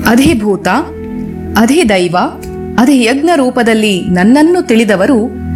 ಅಧಿಭೂತ ಅಧಿದೈವ ಅಧಿಯಜ್ಞ ರೂಪದಲ್ಲಿ ನನ್ನನ್ನು ತಿಳಿದವರು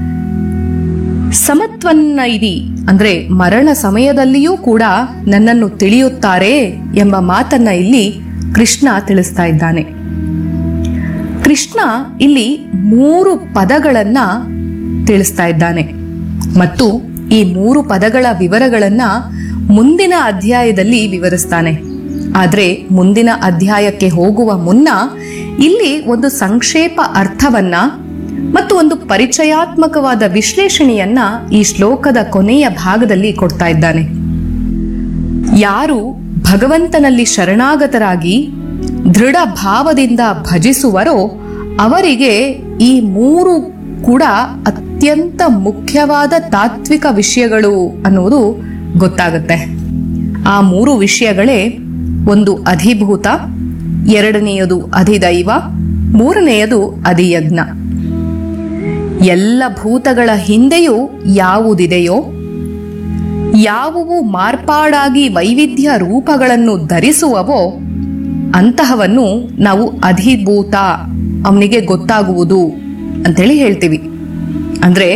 ಸಮತ್ವನ್ನ ಇದಿ ಅಂದ್ರೆ ಮರಣ ಸಮಯದಲ್ಲಿಯೂ ಕೂಡ ನನ್ನನ್ನು ತಿಳಿಯುತ್ತಾರೆ ಎಂಬ ಮಾತನ್ನ ಇಲ್ಲಿ ಕೃಷ್ಣ ತಿಳಿಸ್ತಾ ಇದ್ದಾನೆ ಕೃಷ್ಣ ಇಲ್ಲಿ ಮೂರು ಪದಗಳನ್ನ ತಿಳಿಸ್ತಾ ಇದ್ದಾನೆ ಮತ್ತು ಈ ಮೂರು ಪದಗಳ ವಿವರಗಳನ್ನ ಮುಂದಿನ ಅಧ್ಯಾಯದಲ್ಲಿ ವಿವರಿಸ್ತಾನೆ ಆದ್ರೆ ಮುಂದಿನ ಅಧ್ಯಾಯಕ್ಕೆ ಹೋಗುವ ಮುನ್ನ ಇಲ್ಲಿ ಒಂದು ಸಂಕ್ಷೇಪ ಅರ್ಥವನ್ನ ಮತ್ತು ಒಂದು ಪರಿಚಯಾತ್ಮಕವಾದ ವಿಶ್ಲೇಷಣೆಯನ್ನ ಈ ಶ್ಲೋಕದ ಕೊನೆಯ ಭಾಗದಲ್ಲಿ ಕೊಡ್ತಾ ಇದ್ದಾನೆ ಯಾರು ಭಗವಂತನಲ್ಲಿ ಶರಣಾಗತರಾಗಿ ದೃಢ ಭಾವದಿಂದ ಭಜಿಸುವರೋ ಅವರಿಗೆ ಈ ಮೂರು ಕೂಡ ಅತ್ಯಂತ ಮುಖ್ಯವಾದ ತಾತ್ವಿಕ ವಿಷಯಗಳು ಅನ್ನುವುದು ಗೊತ್ತಾಗುತ್ತೆ ಆ ಮೂರು ವಿಷಯಗಳೇ ಒಂದು ಅಧಿಭೂತ ಎರಡನೆಯದು ಅಧಿದೈವ ಮೂರನೆಯದು ಅಧಿಯಜ್ಞ ಎಲ್ಲ ಭೂತಗಳ ಹಿಂದೆಯೂ ಯಾವುದಿದೆಯೋ ಯಾವುವು ಮಾರ್ಪಾಡಾಗಿ ವೈವಿಧ್ಯ ರೂಪಗಳನ್ನು ಧರಿಸುವವೋ ಅಂತಹವನ್ನು ನಾವು ಅಧಿಭೂತ ಅವನಿಗೆ ಗೊತ್ತಾಗುವುದು ಅಂತೇಳಿ ಹೇಳ್ತೀವಿ ಅಂದ್ರೆ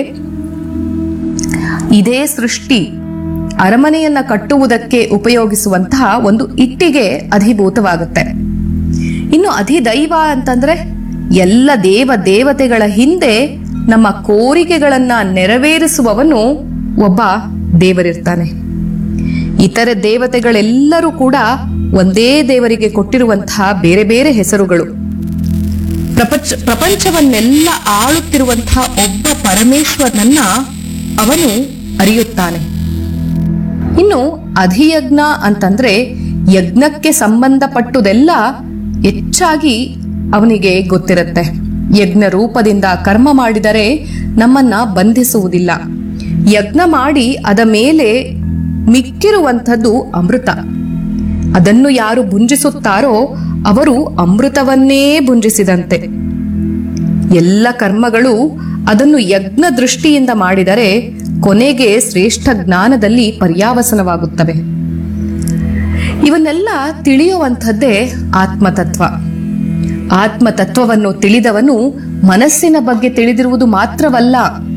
ಇದೇ ಸೃಷ್ಟಿ ಅರಮನೆಯನ್ನ ಕಟ್ಟುವುದಕ್ಕೆ ಉಪಯೋಗಿಸುವಂತಹ ಒಂದು ಇಟ್ಟಿಗೆ ಅಧಿಭೂತವಾಗುತ್ತೆ ಇನ್ನು ಅಧಿದೈವ ಅಂತಂದ್ರೆ ಎಲ್ಲ ದೇವ ದೇವತೆಗಳ ಹಿಂದೆ ನಮ್ಮ ಕೋರಿಕೆಗಳನ್ನ ನೆರವೇರಿಸುವವನು ಒಬ್ಬ ದೇವರಿರ್ತಾನೆ ಇತರೆ ದೇವತೆಗಳೆಲ್ಲರೂ ಕೂಡ ಒಂದೇ ದೇವರಿಗೆ ಕೊಟ್ಟಿರುವಂತಹ ಬೇರೆ ಬೇರೆ ಹೆಸರುಗಳು ಪ್ರಪಂಚ ಪ್ರಪಂಚವನ್ನೆಲ್ಲ ಆಳುತ್ತಿರುವಂತಹ ಒಬ್ಬ ಪರಮೇಶ್ವರನನ್ನ ಅವನು ಅರಿಯುತ್ತಾನೆ ಇನ್ನು ಅಧಿಯಜ್ಞ ಅಂತಂದ್ರೆ ಯಜ್ಞಕ್ಕೆ ಸಂಬಂಧಪಟ್ಟುದೆಲ್ಲ ಹೆಚ್ಚಾಗಿ ಅವನಿಗೆ ಗೊತ್ತಿರುತ್ತೆ ಯಜ್ಞ ರೂಪದಿಂದ ಕರ್ಮ ಮಾಡಿದರೆ ನಮ್ಮನ್ನ ಬಂಧಿಸುವುದಿಲ್ಲ ಯಜ್ಞ ಮಾಡಿ ಅದ ಮೇಲೆ ಮಿಕ್ಕಿರುವಂಥದ್ದು ಅಮೃತ ಅದನ್ನು ಯಾರು ಭುಂಜಿಸುತ್ತಾರೋ ಅವರು ಅಮೃತವನ್ನೇ ಭುಂಜಿಸಿದಂತೆ ಎಲ್ಲ ಕರ್ಮಗಳು ಅದನ್ನು ಯಜ್ಞ ದೃಷ್ಟಿಯಿಂದ ಮಾಡಿದರೆ ಕೊನೆಗೆ ಶ್ರೇಷ್ಠ ಜ್ಞಾನದಲ್ಲಿ ಪರ್ಯಾವಸನವಾಗುತ್ತವೆ ಇವನ್ನೆಲ್ಲ ತಿಳಿಯುವಂಥದ್ದೇ ಆತ್ಮತತ್ವ ಆತ್ಮತತ್ವವನ್ನು ತಿಳಿದವನು ಮನಸ್ಸಿನ ಬಗ್ಗೆ ತಿಳಿದಿರುವುದು ಮಾತ್ರವಲ್ಲ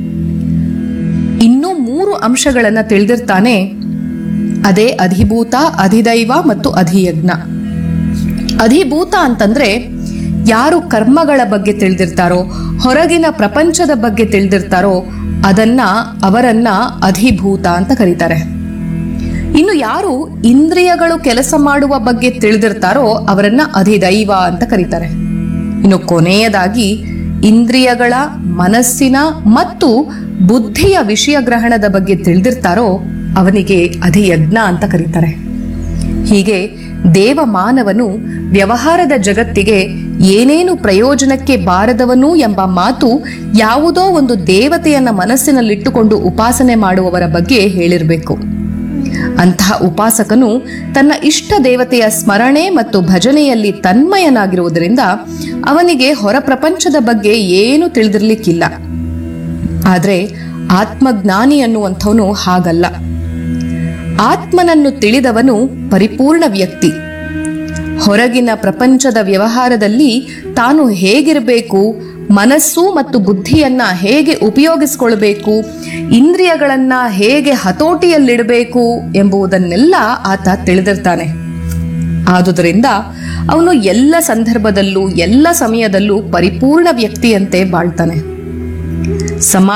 ಇನ್ನೂ ಮೂರು ಅಂಶಗಳನ್ನ ತಿಳಿದಿರ್ತಾನೆ ಅದೇ ಅಧಿಭೂತ ಅಧಿದೈವ ಮತ್ತು ಅಧಿಯಜ್ಞ ಅಧಿಭೂತ ಅಂತಂದ್ರೆ ಯಾರು ಕರ್ಮಗಳ ಬಗ್ಗೆ ತಿಳಿದಿರ್ತಾರೋ ಹೊರಗಿನ ಪ್ರಪಂಚದ ಬಗ್ಗೆ ತಿಳಿದಿರ್ತಾರೋ ಅದನ್ನ ಅವರನ್ನ ಅಧಿಭೂತ ಅಂತ ಕರೀತಾರೆ ಇನ್ನು ಯಾರು ಇಂದ್ರಿಯಗಳು ಕೆಲಸ ಮಾಡುವ ಬಗ್ಗೆ ತಿಳಿದಿರ್ತಾರೋ ಅವರನ್ನ ಅಧಿದೈವ ಅಂತ ಕರೀತಾರೆ ಇನ್ನು ಕೊನೆಯದಾಗಿ ಇಂದ್ರಿಯಗಳ ಮನಸ್ಸಿನ ಮತ್ತು ಬುದ್ಧಿಯ ವಿಷಯ ಗ್ರಹಣದ ಬಗ್ಗೆ ತಿಳಿದಿರ್ತಾರೋ ಅವನಿಗೆ ಅಧಿಯಜ್ಞ ಅಂತ ಕರೀತಾರೆ ಹೀಗೆ ದೇವಮಾನವನು ವ್ಯವಹಾರದ ಜಗತ್ತಿಗೆ ಏನೇನು ಪ್ರಯೋಜನಕ್ಕೆ ಬಾರದವನು ಎಂಬ ಮಾತು ಯಾವುದೋ ಒಂದು ದೇವತೆಯನ್ನ ಮನಸ್ಸಿನಲ್ಲಿಟ್ಟುಕೊಂಡು ಉಪಾಸನೆ ಮಾಡುವವರ ಬಗ್ಗೆ ಹೇಳಿರಬೇಕು ಅಂತಹ ಉಪಾಸಕನು ತನ್ನ ಇಷ್ಟ ದೇವತೆಯ ಸ್ಮರಣೆ ಮತ್ತು ಭಜನೆಯಲ್ಲಿ ತನ್ಮಯನಾಗಿರುವುದರಿಂದ ಅವನಿಗೆ ಹೊರ ಪ್ರಪಂಚದ ಬಗ್ಗೆ ಏನು ತಿಳಿದಿರ್ಲಿಕ್ಕಿಲ್ಲ ಆದ್ರೆ ಆತ್ಮಜ್ಞಾನಿ ಅನ್ನುವಂಥವನು ಹಾಗಲ್ಲ ಆತ್ಮನನ್ನು ತಿಳಿದವನು ಪರಿಪೂರ್ಣ ವ್ಯಕ್ತಿ ಹೊರಗಿನ ಪ್ರಪಂಚದ ವ್ಯವಹಾರದಲ್ಲಿ ತಾನು ಹೇಗಿರಬೇಕು ಮನಸ್ಸು ಮತ್ತು ಬುದ್ಧಿಯನ್ನ ಹೇಗೆ ಉಪಯೋಗಿಸಿಕೊಳ್ಬೇಕು ಇಂದ್ರಿಯಗಳನ್ನ ಹೇಗೆ ಹತೋಟಿಯಲ್ಲಿಡಬೇಕು ಎಂಬುದನ್ನೆಲ್ಲ ಆತ ತಿಳಿದಿರ್ತಾನೆ ಆದುದರಿಂದ ಅವನು ಎಲ್ಲ ಸಂದರ್ಭದಲ್ಲೂ ಎಲ್ಲ ಸಮಯದಲ್ಲೂ ಪರಿಪೂರ್ಣ ವ್ಯಕ್ತಿಯಂತೆ ಬಾಳ್ತಾನೆ ಸಮಾಜ